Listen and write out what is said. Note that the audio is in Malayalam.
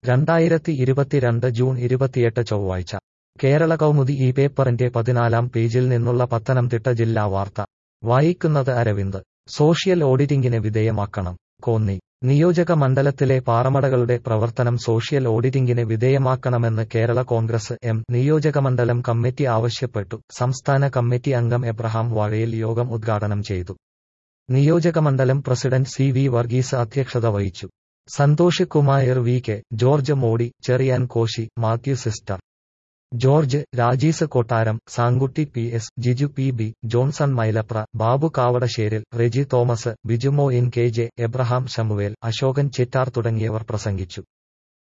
രണ്ടായിരത്തി ഇരുപത്തിരണ്ട് ജൂൺ ഇരുപത്തിയെട്ട് ചൊവ്വാഴ്ച കേരള കൗമുദി ഈ പേപ്പറിന്റെ പതിനാലാം പേജിൽ നിന്നുള്ള പത്തനംതിട്ട ജില്ലാ വാർത്ത വായിക്കുന്നത് അരവിന്ദ് സോഷ്യൽ ഓഡിറ്റിംഗിന് വിധേയമാക്കണം കോന്നി നിയോജക മണ്ഡലത്തിലെ പാറമടകളുടെ പ്രവർത്തനം സോഷ്യൽ ഓഡിറ്റിംഗിന് വിധേയമാക്കണമെന്ന് കേരള കോൺഗ്രസ് എം നിയോജകമണ്ഡലം കമ്മിറ്റി ആവശ്യപ്പെട്ടു സംസ്ഥാന കമ്മിറ്റി അംഗം എബ്രഹാം വാഴയിൽ യോഗം ഉദ്ഘാടനം ചെയ്തു നിയോജകമണ്ഡലം പ്രസിഡന്റ് സി വി വർഗീസ് അധ്യക്ഷത വഹിച്ചു Santhosh Kumar V K George Modi Cherian Koshy Mathew sister George Rajees Kottaram Sankutty P S Jiju P B Johnson Mylapra Babu Kavadasseril Reji Thomas Bijumon K J Abraham Samuel Ashokan Chittar തുടങ്ങിയവർ പ്രസംഗിച്ചു